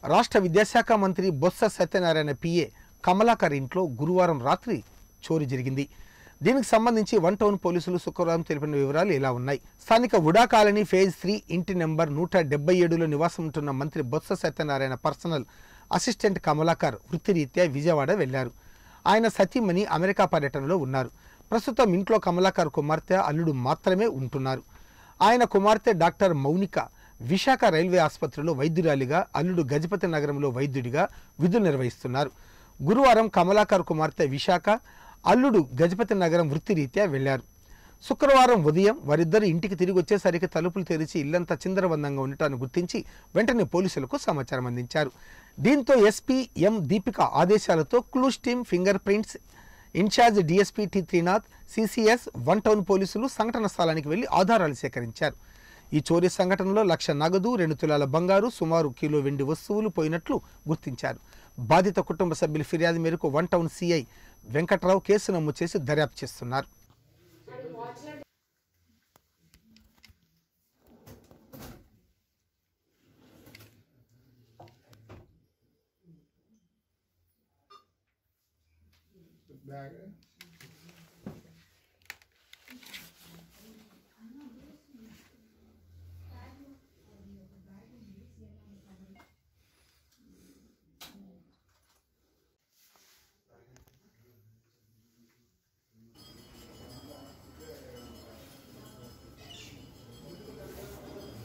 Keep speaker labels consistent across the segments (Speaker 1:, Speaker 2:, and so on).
Speaker 1: రాష్ట్ర విద్యాశాఖ మంత్రి బొత్స సత్యనారాయణ పిఏ కమలాకర్ ఇంట్లో గురువారం రాత్రి చోరీ జరిగింది దీనికి సంబంధించి వన్ టౌన్ పోలీసులు శుక్రవారం తెలిపిన వివరాలు ఇలా ఉన్నాయి స్థానిక ఉడా కాలనీ ఫేజ్ త్రీ ఇంటి నెంబర్ నూట డెబ్బై ఏడులో నివాసం ఉంటున్న మంత్రి బొత్స సత్యనారాయణ పర్సనల్ అసిస్టెంట్ కమలాకర్ వృత్తిరీత్యా విజయవాడ వెళ్లారు ఆయన సతీమణి అమెరికా పర్యటనలో ఉన్నారు ప్రస్తుతం ఇంట్లో కమలాకర్ కుమార్తె అల్లుడు మాత్రమే ఉంటున్నారు ఆయన కుమార్తె డాక్టర్ మౌనిక విశాఖ రైల్వే ఆసుపత్రిలో వైద్యురాలిగా అల్లుడు గజపతి నగరంలో వైద్యుడిగా విధులు నిర్వహిస్తున్నారు గురువారం కమలాకర్ కుమార్తె విశాఖ అల్లుడు గజపతి నగరం వృత్తిరీత్యా వెళ్లారు శుక్రవారం ఉదయం వారిద్దరు ఇంటికి తిరిగి వచ్చేసరికి తలుపులు తెరిచి ఇల్లంతా చిందరవందంగా ఉండటాన్ని గుర్తించి వెంటనే పోలీసులకు సమాచారం అందించారు దీంతో ఎస్పీ ఎం దీపిక ఆదేశాలతో clues team finger prints incharge DSP T Trinath CCS one town పోలీసులు సంఘటన స్థలానికి వెళ్లి ఆధారాలు సేకరించారు ఈ చోరీ సంఘటనలో లక్ష నగదు రెండు తులాల బంగారు సుమారు కిలో వెండి వస్తువులు పోయినట్లు గుర్తించారు బాధిత కుటుంబ సభ్యుల ఫిర్యాదు మేరకు one town CI Venkatrao case నమోదు చేసి దర్యాప్తు చేస్తున్నారు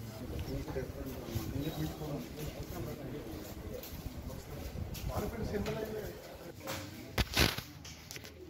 Speaker 2: సింబల్